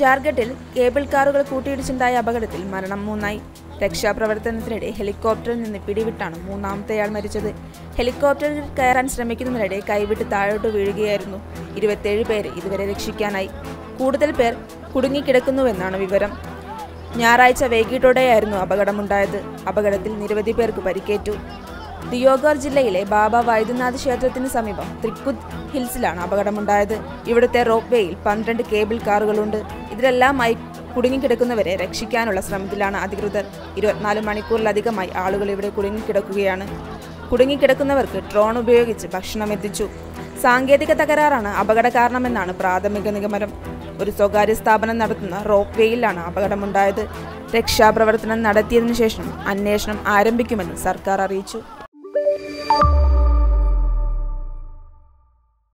ജാർഖണ്ഡിൽ കേബിൾ കാറുകൾ കൂട്ടിയിടിച്ചുണ്ടായ അപകടത്തിൽ മരണം മൂന്നായി രക്ഷാപ്രവർത്തനത്തിനിടെ ഹെലികോപ്റ്ററിൽ നിന്ന് പിടിവിട്ടാണ് മൂന്നാമത്തെയാൾ മരിച്ചത് ഹെലികോപ്റ്ററിൽ കയറാൻ ശ്രമിക്കുന്നതിനിടെ കൈവിട്ട് താഴോട്ട് വീഴുകയായിരുന്നു ഇരുപത്തേഴ് പേരെ ഇതുവരെ രക്ഷിക്കാനായി കൂടുതൽ പേർ കുടുങ്ങിക്കിടക്കുന്നുവെന്നാണ് വിവരം ഞായറാഴ്ച വൈകിട്ടോടെയായിരുന്നു അപകടമുണ്ടായത് അപകടത്തിൽ നിരവധി പേർക്ക് പരിക്കേറ്റു ദിയോഗർ ജില്ലയിലെ ബാബ വൈദ്യനാഥ് ക്ഷേത്രത്തിന് സമീപം ത്രിക്കുത് ഹിൽസിലാണ് അപകടമുണ്ടായത് ഇവിടുത്തെ റോപ്പ് വേയിൽ പന്ത്രണ്ട് കേബിൾ കാറുകളുണ്ട് ഇതിലെല്ലാമായി കുടുങ്ങിക്കിടക്കുന്നവരെ രക്ഷിക്കാനുള്ള ശ്രമത്തിലാണ് അധികൃതർ ഇരുപത്തിനാല് മണിക്കൂറിലധികമായി ആളുകൾ ഇവിടെ കുടുങ്ങിക്കിടക്കുകയാണ് കുടുങ്ങിക്കിടക്കുന്നവർക്ക് ഡ്രോൺ ഉപയോഗിച്ച് ഭക്ഷണം എത്തിച്ചു സാങ്കേതിക തകരാറാണ് അപകട കാരണമെന്നാണ് പ്രാഥമിക നിഗമനം ഒരു സ്വകാര്യ സ്ഥാപനം നടത്തുന്ന റോപ്പ് വേയിലാണ് അപകടമുണ്ടായത് രക്ഷാപ്രവർത്തനം നടത്തിയതിനു ശേഷം അന്വേഷണം ആരംഭിക്കുമെന്ന് സർക്കാർ അറിയിച്ചു